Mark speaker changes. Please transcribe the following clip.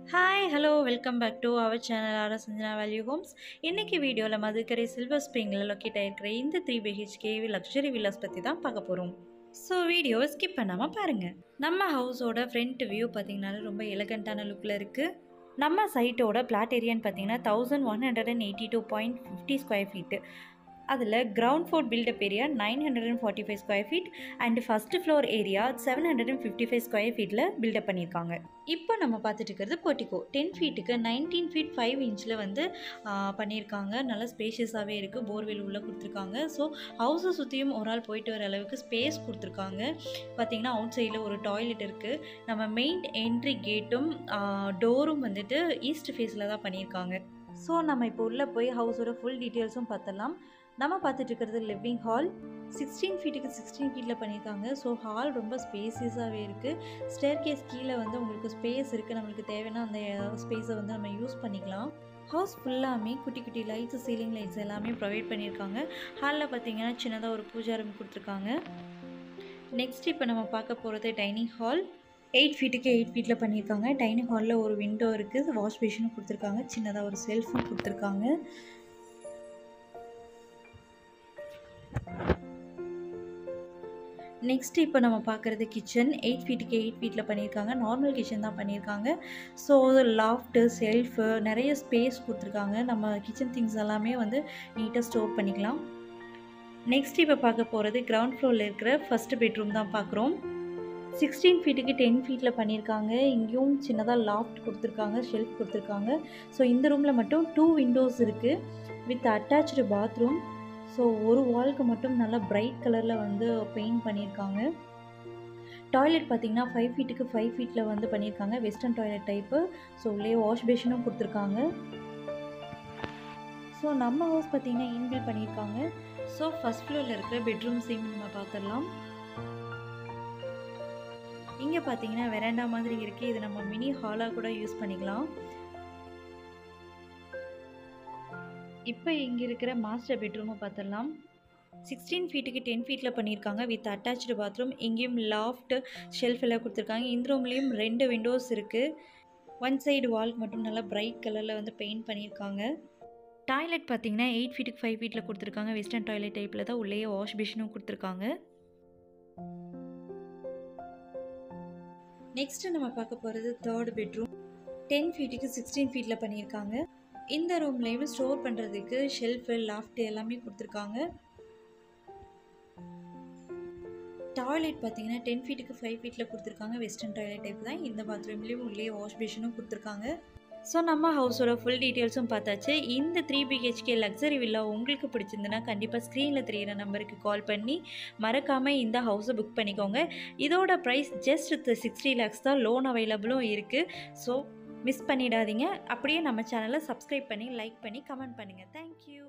Speaker 1: hi hello welcome back to our channel R Sanjana value homes இன்றைக்கி வீடியோவில் Madukkarai silver ஸ்ப்ரிங்கில் locate ஆகிருக்கிற இந்த த்ரீ பிஹெச்கே லக்ஸரி வில்லாஸ் பற்றி தான் பார்க்க போகிறோம் ஸோ வீடியோவை ஸ்கிப் பண்ணாமல் பாருங்கள் நம்ம ஹவுஸோட ஃப்ரண்ட் வியூ பார்த்தீங்கன்னா ரொம்ப எலகண்ட்டான லுக்கில் இருக்குது நம்ம சைட்டோட பிளாட் ஏரியான்னு பார்த்தீங்கன்னா thousand one hundred and eighty two point fifty square feet அதில் ground floor buildup area nine hundred and forty five square feet and first floor area seven hundred and fifty five square ஃபீட்டில் buildup பண்ணியிருக்காங்க இப்போ நம்ம பார்த்துட்டு இருக்கிறது portico ten ஃபீட்டுக்கு nineteen feet five இன்ச்சில் வந்து ஆ, பண்ணியிருக்காங்க நல்லா ஸ்பேஷியஸாகவே இருக்குது போர்வெல் உள்ளே கொடுத்துருக்காங்க ஸோ ஹவுஸை சுற்றியும் ஒரு ஆள் போயிட்டு வர அளவுக்கு ஸ்பேஸ் கொடுத்துருக்காங்க பார்த்தீங்கன்னா அவுட் சைடில் ஒரு டாய்லெட் இருக்குது நம்ம மெயின் என்ட்ரி கேட்டும் டோரும் வந்துட்டு ஈஸ்ட் ஃபேஸில் தான் பண்ணியிருக்காங்க ஸோ நம்ம இப்போ உள்ளே போய் ஹவுஸோட ஃபுல் டீட்டெயில்ஸும் பார்த்தலாம் நம்ம பார்த்துட்டு இருக்கிறது லிவிங் ஹால் சிக்ஸ்டீன் ஃபீட்டுக்கு சிக்ஸ்டீன் ஃபீட்டில் பண்ணியிருக்காங்க ஸோ ஹால் ரொம்ப ஸ்பேசியஸாகவே இருக்குது ஸ்டேர் கேஸ் கீழே வந்து உங்களுக்கு ஸ்பேஸ் இருக்குது நம்மளுக்கு தேவைன்னா அந்த ஸ்பேஸை வந்து நம்ம யூஸ் பண்ணிக்கலாம் ஹவுஸ் ஃபுல்லாமே குட்டி குட்டி லைட்ஸ் சீலிங் லைட்ஸ் எல்லாமே ப்ரொவைட் பண்ணியிருக்காங்க ஹாலில் பார்த்தீங்கன்னா சின்னதாக ஒரு பூஜா ரூம் கொடுத்துருக்காங்க நெக்ஸ்ட் இப்போ நம்ம பார்க்க போகிறது டைனிங் ஹால் எயிட் ஃபீட்டுக்கு எயிட் ஃபீட்டில் பண்ணியிருக்காங்க டைனிங் ஹாலில் ஒரு விண்டோ இருக்குது வாஷ் பேஷனும் கொடுத்துருக்காங்க சின்னதாக ஒரு செல்ஃபும் கொடுத்துருக்காங்க நெக்ஸ்ட் இப்போ நம்ம பார்க்குறது கிச்சன் எயிட் ஃபீட்டுக்கு எயிட் ஃபீட்டில் பண்ணியிருக்காங்க நார்மல் கிச்சன் தான் பண்ணியிருக்காங்க ஸோ லாஃப்ட்டு செல்ஃபு நிறைய ஸ்பேஸ் கொடுத்துருக்காங்க நம்ம கிச்சன் திங்ஸ் எல்லாமே வந்து நீட்டாக ஸ்டோர் பண்ணிக்கலாம் நெக்ஸ்ட் இப்போ பார்க்க போகிறது கிரவுண்ட் ஃப்ளோரில் இருக்கிற ஃபஸ்ட்டு பெட்ரூம் தான் பார்க்குறோம் சிக்ஸ்டீன் ஃபீட்டுக்கு டென் ஃபீட்டில் பண்ணியிருக்காங்க இங்கேயும் சின்னதாக லாஃப்ட் கொடுத்துருக்காங்க ஷெல்ஃப் கொடுத்துருக்காங்க ஸோ இந்த ரூமில் மட்டும் டூ விண்டோஸ் இருக்குது வித் அட்டாச்சு பாத்ரூம் ஸோ ஒரு வால்க்கு மட்டும் நல்லா பிரைட் கலரில் வந்து பெயிண்ட் பண்ணியிருக்காங்க டாய்லெட் பார்த்தீங்கன்னா ஃபைவ் ஃபீட்டுக்கு ஃபைவ் ஃபீட்டில் வந்து பண்ணியிருக்காங்க வெஸ்டர்ன் டாய்லெட் டைப்பு ஸோ உள்ளே வாஷ் பேஷனும் கொடுத்துருக்காங்க ஸோ நம்ம ஹவுஸ் பார்த்தீங்கன்னா இன்பில் பண்ணியிருக்காங்க ஸோ ஃபஸ்ட் ஃப்ளோரில் இருக்கிற பெட்ரூம்ஸையும் நம்ம பார்த்துடலாம் இங்கே பார்த்தீங்கன்னா வெராண்டா மாதிரி இருக்குது இது நம்ம மினி ஹாலாக கூட யூஸ் பண்ணிக்கலாம் இப்போ இங்கே இருக்கிற மாஸ்டர் பெட்ரூமை பார்த்துடலாம் சிக்ஸ்டீன் ஃபீட்டுக்கு டென் ஃபீட்டில் பண்ணியிருக்காங்க வித் அட்டாச்சு பாத்ரூம் இங்கேயும் லாஃப்ட் ஷெல்ஃப் எல்லாம் கொடுத்துருக்காங்க இந்த ரூம்லேயும் ரெண்டு விண்டோஸ் இருக்குது ஒன் சைடு வால்க்கு மட்டும் நல்லா பிரைட் கலரில் வந்து பெயிண்ட் பண்ணியிருக்காங்க டாய்லெட் பார்த்தீங்கன்னா எயிட் ஃபீட்டுக்கு ஃபைவ் ஃபீட்டில் கொடுத்துருக்காங்க வெஸ்டர்ன் டாய்லெட் டைப்பில் தான் உள்ளே வாஷ் பேஷனும் கொடுத்துருக்காங்க நெக்ஸ்ட்டு நம்ம பார்க்க போகிறது தேர்ட் பெட்ரூம் டென் ஃபீட்டுக்கு சிக்ஸ்டீன் ஃபீட்டில் பண்ணியிருக்காங்க இந்த ரூம்லேயும் ஸ்டோர் பண்ணுறதுக்கு ஷெல்ஃபு லாஃப்ட் எல்லாமே கொடுத்துருக்காங்க டாய்லெட் பார்த்தீங்கன்னா டென் ஃபீட்டுக்கு ஃபைவ் ஃபீட்டில் கொடுத்துருக்காங்க வெஸ்டர்ன் டாய்லெட் டைப் தான் இந்த பாத்ரூம்லேயும் உள்ளே வாஷ் பேஷனும் கொடுத்துருக்காங்க ஸோ நம்ம ஹவுஸோட ஃபுல் டீட்டெயில்ஸும் பார்த்தாச்சு இந்த த்ரீ பிஹெச்கே லக்ஸரி வில்லா உங்களுக்கு பிடிச்சிருந்துன்னா கண்டிப்பாக ஸ்க்ரீனில் தெரியிற நம்பருக்கு கால் பண்ணி மறக்காமல் இந்த ஹவுஸை புக் பண்ணிக்கோங்க இதோட ப்ரைஸ் ஜஸ்ட் சிக்ஸ்டி லேக்ஸ் தான் லோன் அவைலபிளும் இருக்குது ஸோ மிஸ் பண்ணிடாதீங்க அப்படியே நம்ம சேனலை சப்ஸ்கிரைப் பண்ணி லைக் பண்ணி கமெண்ட் பண்ணுங்கள் தேங்க்யூ